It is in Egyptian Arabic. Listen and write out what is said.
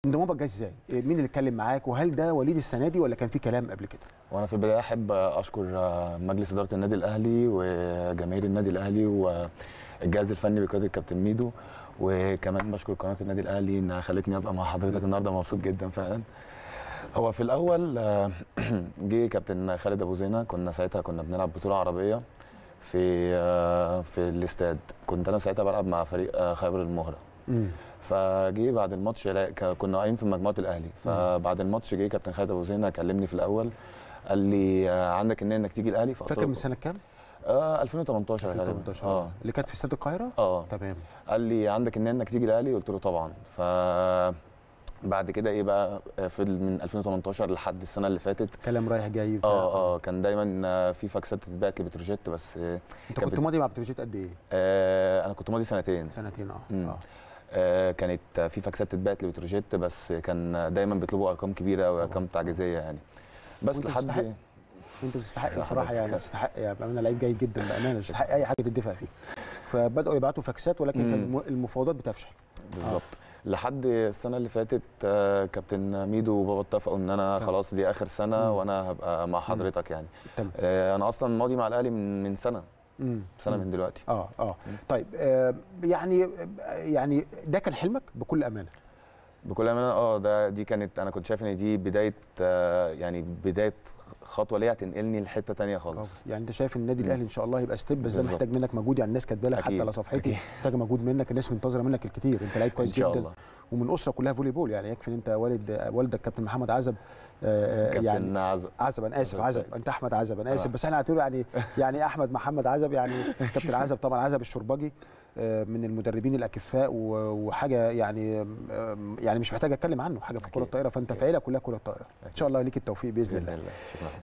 انضمامك جه ازاي؟ مين اللي اتكلم معاك وهل ده وليد السنه دي ولا كان في كلام قبل كده؟ وانا في البدايه احب اشكر مجلس اداره النادي الاهلي وجماهير النادي الاهلي والجهاز الفني بقياده الكابتن ميدو وكمان بشكر قناه النادي الاهلي انها خلتني ابقى مع حضرتك النهارده مبسوط جدا فعلا هو في الاول جه كابتن خالد ابو زينه كنا ساعتها كنا بنلعب بطوله عربيه في في الاستاد كنت انا ساعتها بلعب مع فريق خيبر المهره فجه بعد الماتش كنا واقعين في مجموعه الاهلي فبعد الماتش جه كابتن خالد ابو زينه كلمني في الاول قال لي عندك النيه انك تيجي الاهلي فاكر من سنه كام؟ آه 2018 غالبا 2018 اه اللي كانت في استاد القاهره؟ اه تمام قال لي عندك النيه انك تيجي الاهلي قلت له طبعا ف بعد كده ايه بقى فضل من 2018 لحد السنه اللي فاتت كلام رايح جاي اه اه كان دايما في فاكسات تتبعت لبتروجيت بس انت كنت ماضي مع بتروجيت قد ايه؟ آه انا كنت ماضي سنتين سنتين اه اه آه كانت في فاكسات تتبعت لبتروجيت بس كان دايما بيطلبوا ارقام كبيره وارقام تعجيزيه يعني بس لحد تستحق. انت تستحق بصراحه يعني تستحق يعني بامانه لعيب جيد جدا بامانه تستحق اي حاجه تدفع فيه فبداوا يبعتوا فاكسات ولكن كان المفاوضات بتفشل بالظبط آه. لحد السنه اللي فاتت آه كابتن ميدو وبابا اتفقوا ان انا طبعا. خلاص دي اخر سنه مم. وانا هبقى مع حضرتك يعني تمام آه انا اصلا ماضي مع الاهلي من من سنه مم. سنه من دلوقتي اه اه طيب آه يعني يعني ده كان حلمك بكل امانه بكل امانه اه ده دي كانت انا كنت شايف ان دي بدايه آه يعني بدايه خطوه ليا هتنقلني لحته ثانيه خالص يعني انت شايف النادي الاهلي ان شاء الله يبقى ستيب بس ده محتاج منك مجهود يعني الناس كاتبه لك حتى على صفحتي محتاج مجهود منك الناس منتظره منك الكتير انت لعيب كويس جدا الله. ومن اسره كلها فولي بول يعني يكفي ان انت والد والدك كابتن محمد عزب آه يعني عزب عزب انا اسف عزب انت احمد عزب انا اسف بس احنا هتقول يعني يعني احمد محمد عزب يعني كابتن عزب طبعا عزب الشربجي من المدربين الاكفاء وحاجه يعني يعني مش محتاج اتكلم عنه حاجه في كره الطائره فانت في عيله كلها كره الطائره ان شاء الله ليك التوفيق باذن, بإذن الله, الله.